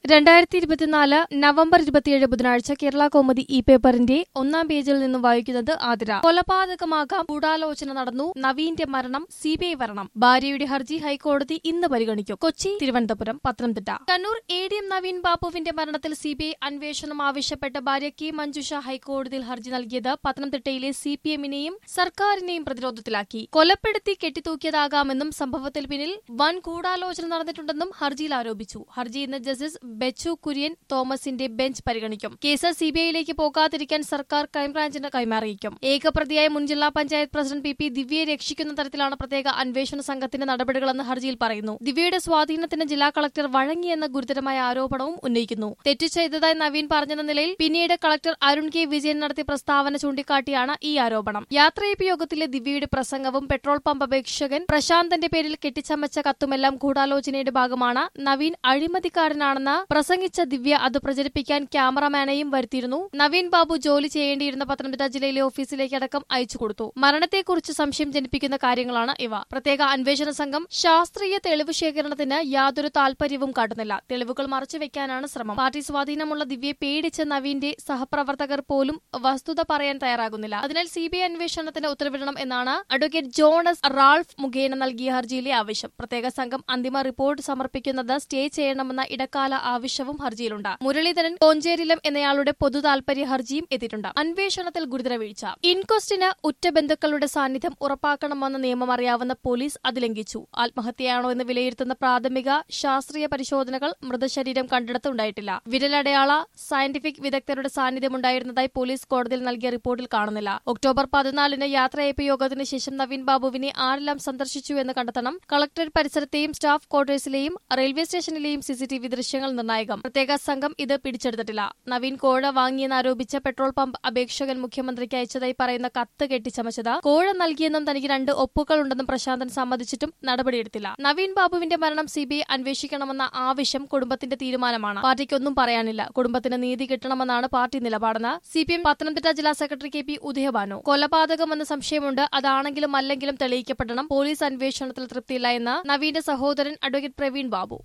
രണ്ടായിരത്തി ഇരുപത്തിനാല് നവംബർ ഇരുപത്തിയേഴ് ബുധനാഴ്ച കേരള കൗമുദി ഇ പേപ്പറിന്റെ ഒന്നാം പേജിൽ നിന്നും വായിക്കുന്നത് ആതിര കൊലപാതകമാകാം ഗൂഢാലോചന നടന്നു നവീന്റെ മരണം സിബിഐ വരണം ഭാര്യയുടെ ഹർജി ഹൈക്കോടതി ഇന്ന് പരിഗണിക്കും Kochi Thiruvananthapuram Pathanamthitta Kannur A D M Naveen ബാബുവിന്റെ മരണത്തിൽ സിബിഐ അന്വേഷണം ആവശ്യപ്പെട്ട ഭാര്യ കെ മഞ്ജുഷ ഹൈക്കോടതിയിൽ ഹർജി നൽകിയത് പത്തനംതിട്ടയിലെ സി പി എമ്മിനെയും സർക്കാരിനെയും പ്രതിരോധത്തിലാക്കി കൊലപ്പെടുത്തി കെട്ടിത്തൂക്കിയതാകാമെന്നും സംഭവത്തിൽ പിന്നിൽ വൻ ഗൂഢാലോചന നടന്നിട്ടുണ്ടെന്നും ഹർജിയിൽ ആരോപിച്ചു ഹർജി ഇന്ന് ജസ്റ്റിസ് ബെച്ചു കുര്യൻ തോമസിന്റെ ബെഞ്ച് പരിഗണിക്കും കേസ് സിബിഐയിലേക്ക് പോകാതിരിക്കാൻ സർക്കാർ ക്രൈംബ്രാഞ്ചിന് കൈമാറിയിരിക്കും ഏകപ്രതിയായ മുൻ ജില്ലാ പഞ്ചായത്ത് പ്രസിഡന്റ് പി പി ദിവ്യയെ രക്ഷിക്കുന്ന തരത്തിലാണ് പ്രത്യേക അന്വേഷണ സംഘത്തിന്റെ നടപടികളെന്ന് ഹർജിയിൽ പറയുന്നു ദിവ്യയുടെ സ്വാധീനത്തിന് ജില്ലാ കളക്ടർ വഴങ്ങിയെന്ന ഗുരുതരമായ ആരോപണവും ഉന്നയിക്കുന്നു തെറ്റ് ചെയ്തതായി നവീൻ പറഞ്ഞെന്ന നിലയിൽ പിന്നീട് കളക്ടർ അരുൺ കെ വിജയൻ നടത്തിയ പ്രസ്താവന ചൂണ്ടിക്കാട്ടിയാണ് ഈ ആരോപണം യാത്രയപ്പ് യോഗത്തിലെ ദിവ്യയുടെ പ്രസംഗവും പെട്രോൾ പമ്പ് അപേക്ഷകൻ പ്രശാന്തന്റെ പേരിൽ കെട്ടിച്ചമച്ച കത്തുമെല്ലാം ഗൂഢാലോചനയുടെ ഭാഗമാണ് നവീൻ അഴിമതിക്കാരനാണെന്ന് പ്രസംഗിച്ച ദിവ്യ അത് പ്രചരിപ്പിക്കാൻ ക്യാമറമാനെയും വരുത്തിയിരുന്നു നവീൻ ബാബു ജോലി ചെയ്യേണ്ടിയിരുന്ന പത്തനംതിട്ട ജില്ലയിലെ ഓഫീസിലേക്ക് അടക്കം അയച്ചു കൊടുത്തു മരണത്തെക്കുറിച്ച് സംശയം ജനിപ്പിക്കുന്ന കാര്യങ്ങളാണ് ഇവ പ്രത്യേക അന്വേഷണ സംഘം ശാസ്ത്രീയ തെളിവ് ശേഖരണത്തിന് യാതൊരു താൽപര്യവും കാട്ടുന്നില്ല തെളിവുകൾ മറച്ചുവെക്കാനാണ് ശ്രമം പാർട്ടി സ്വാധീനമുള്ള ദിവ്യയെ പേടിച്ച നവീന്റെ സഹപ്രവർത്തകർ പോലും വസ്തുത പറയാൻ തയ്യാറാകുന്നില്ല അതിനാൽ സിബിഐ അന്വേഷണത്തിന് ഉത്തരവിടണം എന്നാണ് അഡ്വക്കേറ്റ് ജോണസ് റാൾഫ് മുഖേന നൽകിയ ഹർജിയിലെ ആവശ്യം പ്രത്യേക സംഘം അന്തിമ റിപ്പോർട്ട് സമർപ്പിക്കുന്നത് സ്റ്റേ ചെയ്യണമെന്ന ഇടക്കാല ആവശ്യവും ഹർജിയിലുണ്ട് മുരളീധരൻ കോഞ്ചേരിലം എന്നയാളുടെ പൊതു താൽപര്യ ഹർജിയും എത്തിയിട്ടുണ്ട് അന്വേഷണത്തിൽ ഗുരുതര വീഴ്ച ഇൻക്വസ്റ്റിന് ഉറ്റ ബന്ധുക്കളുടെ സാന്നിധ്യം ഉറപ്പാക്കണമെന്ന നിയമം അറിയാവുന്ന പോലീസ് അത് ലംഘിച്ചു ആത്മഹത്യയാണോ എന്ന് വിലയിരുത്തുന്ന പ്രാഥമിക ശാസ്ത്രീയ പരിശോധനകൾ മൃതശരീരം കണ്ടെടുത്തുണ്ടായിട്ടില്ല വിരലടയാള സയന്റിഫിക് വിദഗ്ധരുടെ സാന്നിധ്യമുണ്ടായിരുന്നതായി പോലീസ് കോടതിയിൽ നൽകിയ റിപ്പോർട്ടിൽ കാണുന്നില്ല ഒക്ടോബർ പതിനാലിന് യാത്രയയപ്പ് യോഗത്തിന് ശേഷം നവീൻ ബാബുവിനെ ആരെല്ലാം സന്ദർശിച്ചു എന്ന് കണ്ടെത്തണം കളക്ടറേറ്റ് പരിസരത്തെയും സ്റ്റാഫ് ക്വാർട്ടേഴ്സിലെയും റെയിൽവേ സ്റ്റേഷനിലെയും സിസിടിവി ദൃശ്യങ്ങൾ നിർണായകം പ്രത്യേക സംഘം ഇത് പിടിച്ചെടുത്തിട്ടില്ല നവീൻ കോഴ വാങ്ങിയെന്നാരോപിച്ച പെട്രോൾ പമ്പ് അപേക്ഷകൻ മുഖ്യമന്ത്രിക്ക് അയച്ചതായി പറയുന്ന കത്ത് കെട്ടിച്ചമച്ചത് കോഴ നൽകിയെന്നും തനിക്ക് രണ്ട് ഒപ്പുകളുണ്ടെന്നും പ്രശാന്തൻ സമ്മതിച്ചിട്ടും നടപടിയെടുത്തില്ല നവീൻ ബാബുവിന്റെ മരണം സിബിഐ അന്വേഷിക്കണമെന്ന ആവശ്യം കുടുംബത്തിന്റെ തീരുമാനമാണ് പാർട്ടിക്കൊന്നും പറയാനില്ല കുടുംബത്തിന് നീതി കിട്ടണമെന്നാണ് പാർട്ടി നിലപാടെന്ന് സി പി എം പത്തനംതിട്ട ജില്ലാ സെക്രട്ടറി കെ പി ഉദയഭാനു കൊലപാതകമെന്ന് സംശയമുണ്ട് അതാണെങ്കിലും അല്ലെങ്കിലും തെളിയിക്കപ്പെടണം പോലീസ് അന്വേഷണത്തിൽ തൃപ്തിയില്ല എന്ന് നവീന്റെ സഹോദരൻ അഡ്വക്കേറ്റ് പ്രവീൺ ബാബു